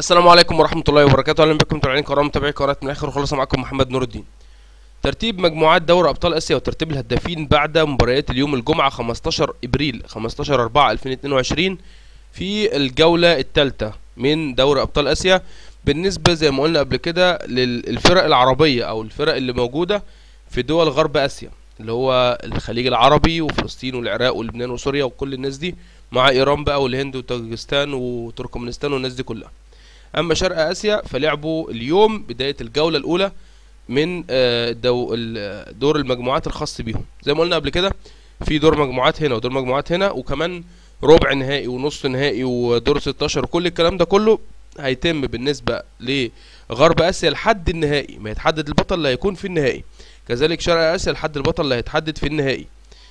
السلام عليكم ورحمة الله وبركاته أهلا بكم متابعين كرام متابعي قناة من الآخر وخلص معاكم محمد نور الدين ترتيب مجموعات دوري أبطال آسيا وترتيب الهدافين بعد مباريات اليوم الجمعة 15 إبريل 15 4 2022 في الجولة الثالثة من دوري أبطال آسيا بالنسبة زي ما قلنا قبل كده للفرق العربية أو الفرق اللي موجودة في دول غرب آسيا اللي هو الخليج العربي وفلسطين والعراق ولبنان وسوريا وكل الناس دي مع إيران بقى والهند وطاجكستان وتركمانستان والناس دي كلها اما شرق اسيا فلعبوا اليوم بدايه الجوله الاولى من آه، دو ال- دور المجموعات الخاص بيهم زي ما قلنا قبل كده في دور مجموعات هنا ودور مجموعات هنا وكمان ربع نهائي ونص نهائي ودور 16 وكل الكلام ده كله هيتم بالنسبه لغرب اسيا لحد النهائي ما يتحدد البطل اللي هيكون في النهائي كذلك شرق اسيا لحد البطل اللي هيتحدد في النهائي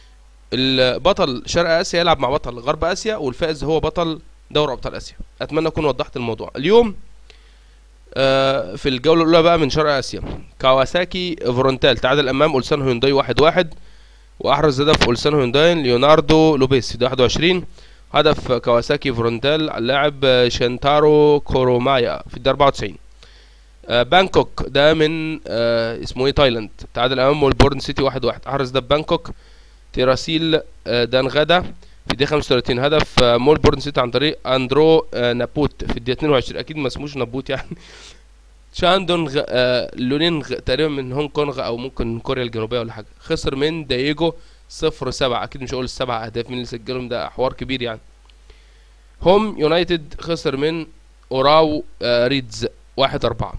البطل شرق اسيا يلعب مع بطل غرب اسيا والفائز هو بطل دوري ابطال اسيا اتمنى اكون وضحت الموضوع اليوم آه، في الجوله الاولى بقى من شرق اسيا كawasaki فرونتال تعادل امام اولسان هيونداي واحد واحد واحرز هدف اولسان هيونداي ليوناردو لوبيس في 21 هدف كawasaki فرونتال على اللاعب آه، شانتارو كورومايا في الدقيقه 94 آه، بانكوك ده من آه، اسمه ايه تايلاند تعادل امام مولبورن سيتي واحد واحد احرز ده بانكوك تيراسيل آه، دانغادا في الدقيقة 35 هدف آه، مولبورن سيتي عن طريق اندرو آه، نابوت في الدقيقة 22 اكيد ما اسموش نابوت يعني شاندونغ آه، لونينغ تقريبا من هونج كونغ او ممكن من كوريا الجنوبية ولا حاجة خسر من دايجو صفر سبعة اكيد مش هقول السبع اهداف مين اللي سجلهم ده حوار كبير يعني هوم يونايتد خسر من اوراو آه، ريدز واحد أربعة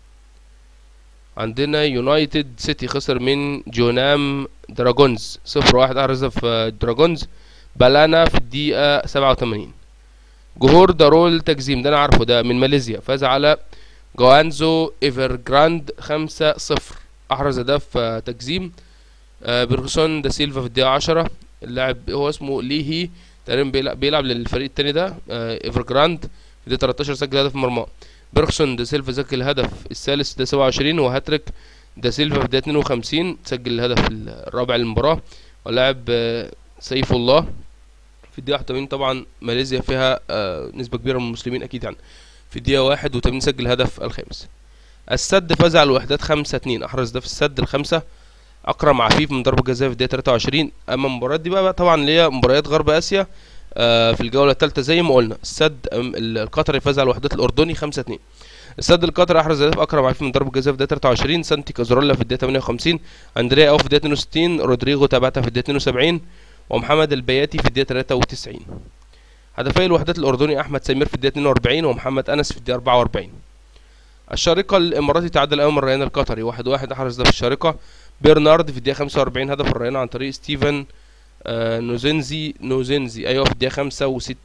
عندنا يونايتد سيتي خسر من جونام دراجونز صفر واحد أحرز في آه، دراجونز بالانا في الدقيقة سبعة وتمانين جهور دارول تجزيم ده أنا عارفه ده من ماليزيا فاز على جوانزو ايفر جراند خمسة صفر أحرز هدف آه، تجزيم آه، بيرسون دا سيلفا في الدقيقة عشرة اللاعب هو اسمه ليهي تقريبا بيلعب, بيلعب للفريق التاني ده آه، ايفر جراند في الدقيقة 13 سجل هدف مرمى بيرسون دا سيلفا سجل الهدف الثالث في الدقيقة 27 وهاتريك دا سيلفا في الدقيقة 52 سجل الهدف الرابع للمباراة واللاعب آه، سيف الله في الدقيقة 81 طبعا ماليزيا فيها آه، نسبة كبيرة من المسلمين أكيد يعني في الدقيقة 81 سجل الهدف الخامس السد فاز على الوحدات 5 2 أحرز ده في السد الخمسة أكرم عفيف من ضربة جزاء في الدقيقة 23 أما المباريات دي بقى, بقى طبعا اللي هي مباريات غرب آسيا آه، في الجولة الثالثة زي ما قلنا السد أم- القطري فاز على الوحدات الأردني 5 2 السد القطري احرز هدف اكرم عفيف من ضربه جزاء في الدقيقه 23 سانتي كازورولا في الدقيقه 58 اندريا او في الدقيقه 62 رودريجو تاباتا في الدقيقه 72 ومحمد البياتي في الدقيقه 93 هدفي الوحدات الاردني احمد سمير في الدقيقه 42 ومحمد انس في الدقيقه 44 الشارقه الاماراتي تعادل امام الريان القطري 1 1 احرز ده في الشارقه برنارد في الدقيقه 45 هدف الريان عن طريق ستيفن آه نوزنزي نوزنزي ايوه في الدقيقه 65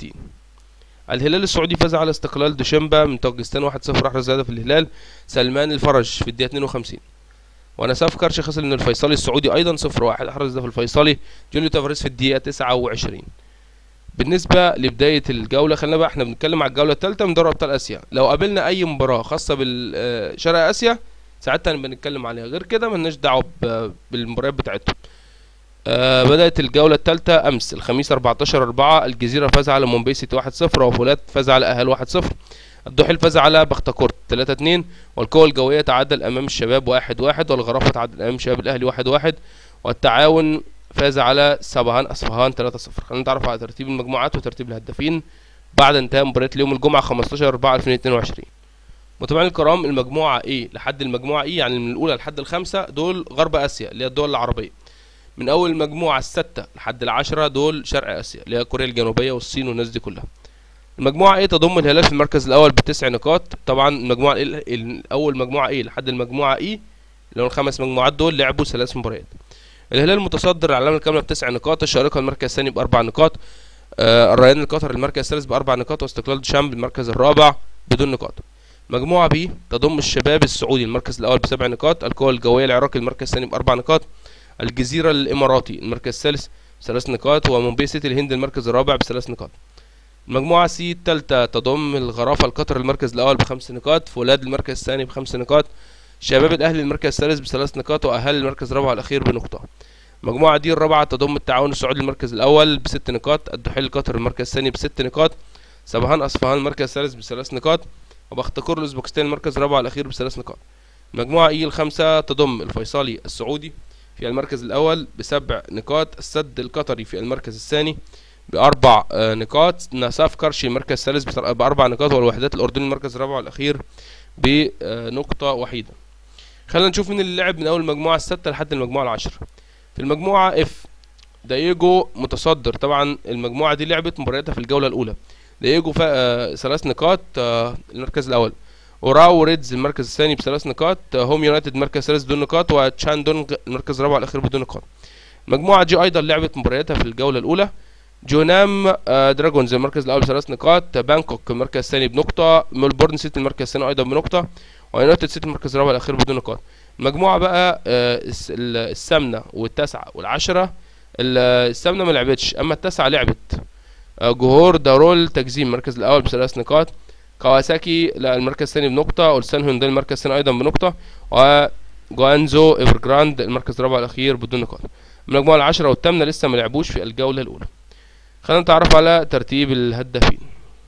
الهلال السعودي فاز على استقلال دوشنبا من طاجستان 1-0 احرز هدف الهلال سلمان الفرج في الدقيقه 52 ونساف كرش خسر من الفيصلي السعودي ايضا 0-1 احرز هدف الفيصلي جونيو تافاريز في الدقيقه 29 بالنسبه لبدايه الجوله خلينا بقى احنا بنتكلم على الجوله الثالثه من دوري ابطال اسيا لو قابلنا اي مباراه خاصه بالشرق اسيا ساعتها نبقى نتكلم عليها غير كده ملناش دعوه ب- بالمباريات بتاعتهم آه بدأت الجولة الثالثة أمس الخميس 14 4 الجزيرة فاز على مومباي سيتي 1-0 وفولات فاز على أهل 1-0 الضحيل فاز على بختكورت 3-2 والقوى الجوية تعادل أمام الشباب 1-1 والغرافة تعادل أمام الشباب الأهلي 1-1 والتعاون فاز على سبهان أصفهان 3-0 خلينا نتعرف على ترتيب المجموعات وترتيب الهدافين بعد انتهاء مباراة اليوم الجمعة 15 4 2022 متابعينا الكرام المجموعة ايه لحد المجموعة ايه يعني من الأولى لحد الخامسة دول غرب آسيا اللي هي الدول العربية من اول المجموعه الستة لحد العشرة دول شرق اسيا اللي هي كوريا الجنوبيه والصين والناس دي كلها المجموعه ايه تضم الهلال في المركز الاول بتسع نقاط طبعا المجموعه ال- ال- اول مجموعه ايه لحد المجموعه اي اللي هو الخمس مجموعات دول لعبوا ثلاث مباريات الهلال متصدر العلامه الكامله بتسع نقاط الشارقه المركز الثاني باربع نقاط آه الريان القطري المركز الثالث باربع نقاط واستقلال شام المركز الرابع بدون نقاط مجموعة بي تضم الشباب السعودي المركز الأول بسبع نقاط القوى الجوية العراقي المركز الثاني بأربع نقاط الجزيرة الإماراتي المركز الثالث بثلاث نقاط ومومباي سيتي الهند المركز الرابع بثلاث نقاط المجموعة سي التالتة تضم الغرافة القطر المركز الأول بخمس نقاط فولاد المركز الثاني بخمس نقاط شباب الأهلي المركز الثالث بثلاث نقاط وأهل المركز الرابع والأخير بنقطة المجموعة دي الرابعة تضم التعاون السعودي المركز الأول بست نقاط الدحيل القطر المركز الثاني بست نقاط سبهان أصفهان المركز الثالث بثلاث نقاط وبخت كورلوس باكستان المركز الرابع والأخير بثلاث نقاط المجموعة إي الخامسة تضم الفيصلي السعودي في المركز الأول بسبع نقاط السد القطري في المركز الثاني بأربع آه، نقاط نساف كرشي المركز الثالث بتر- بأربع نقاط والوحدات الأردني المركز الرابع والأخير بنقطة وحيدة خلينا نشوف مين اللي لعب من أول المجموعة الستة لحد المجموعة العشرة في المجموعة اف دايجو متصدر طبعا المجموعة دي لعبت مبارياتها في الجولة الأولى دايجو فا- آه، ثلاث نقاط آه، المركز الأول اوراو ريدز المركز الثاني بثلاث نقاط آه، هوم يونايتد المركز الثالث بدون نقاط وتشاندونغ المركز الرابع والأخير بدون نقاط مجموعة جي أيضا لعبت مبارياتها في الجولة الأولى جونام آه، دراجونز المركز الأول بثلاث نقاط بانكوك المركز الثاني بنقطة ميلبورن سيتي المركز الثاني أيضا بنقطة ويونايتد سيتي المركز الرابع والأخير بدون نقاط المجموعة بقى آه، الس- ال- الثامنة والتاسعة والعشرة ال- الثامنة ما لعبتش أما التاسعة لعبت آه، جوهور دارول تجزيم المركز الأول بثلاث نقاط كawasaki لا المركز الثاني بنقطة أولسان هونداي المركز الثاني أيضا بنقطة وجوانزو إيفرجراند المركز الرابع والأخير بدون نقاط المجموعة العشرة والثامنة لسه ما لعبوش في الجولة الأولى خلينا نتعرف على ترتيب الهدافين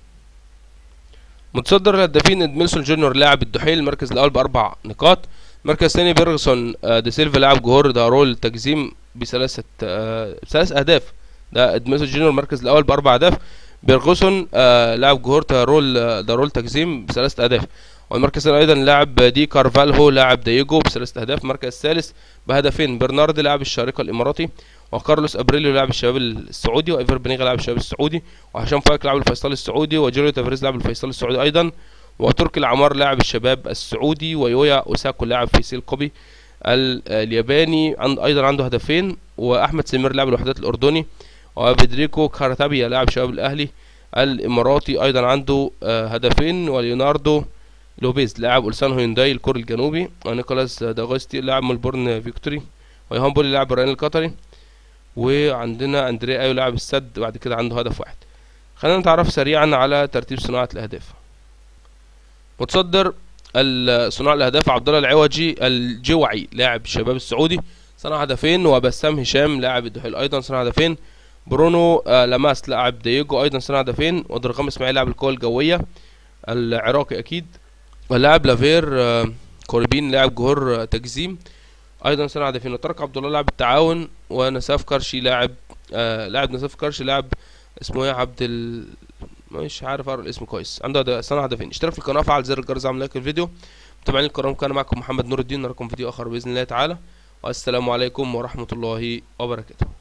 متصدر الهدافين ادميلسون جونيور لاعب الدحيل المركز الاول باربع نقاط المركز الثاني بيرغسون آه، دي سيلفا لاعب جوهور دارول تجزيم بثلاثه آه، بثلاث اهداف ده ادميلسون جونيور المركز الاول باربع اهداف بيرغسون آه، لاعب جوهور دارول آه، دارول تجزيم بثلاثه اهداف والمركز الثاني ايضا لاعب دي كارفالهو لاعب دايجو بثلاثه اهداف المركز الثالث بهدفين برنارد لاعب الشارقه الاماراتي وكارلوس ابريليو لاعب الشباب السعودي وايفر بنيغا لاعب الشباب السعودي وهشام فايك لاعب الفيصل السعودي وجيريو تافريز لاعب الفيصل السعودي ايضا وتركي العمار لاعب الشباب السعودي ويويا اوساكو لاعب في سيل كوبي ال- الياباني عند ايضا عنده هدفين واحمد سمير لاعب الوحدات الاردني وبدريكو كارتابيا لاعب شباب الاهلي الاماراتي ايضا عنده آه، هدفين وليوناردو لوبيز لاعب اولسان هيونداي الكوري الجنوبي ونيكولاس داغوستي لاعب ملبورن فيكتوري ويوهان بولي لاعب الريان القطري وعندنا اندريا ايو لاعب السد بعد كده عنده هدف واحد خلينا نتعرف سريعا على ترتيب صناعة الاهداف متصدر ال- صناع الاهداف عبد الله العوجي الجوعي لاعب الشباب السعودي صنع هدفين وبسام هشام لاعب الدحيل ايضا صنع هدفين برونو آه لاماس لاعب دييجو ايضا صنع هدفين ودرغام اسماعيل لاعب القوى الجويه العراقي اكيد واللاعب لافير آه كوربين لاعب جهور آه، تجزيم ايضا صنع هدفين وترك عبد الله لاعب التعاون ونساف كرشي لاعب آه لاعب نساف كرشي لاعب اسمه ايه عبد ال مش عارف اقرا الاسم كويس عنده هد- صنع هدفين اشترك في القناه فعل زر الجرس اعمل لايك الفيديو متابعين الكرام كان معكم محمد نور الدين نراكم فيديو اخر باذن الله تعالى والسلام عليكم ورحمه الله وبركاته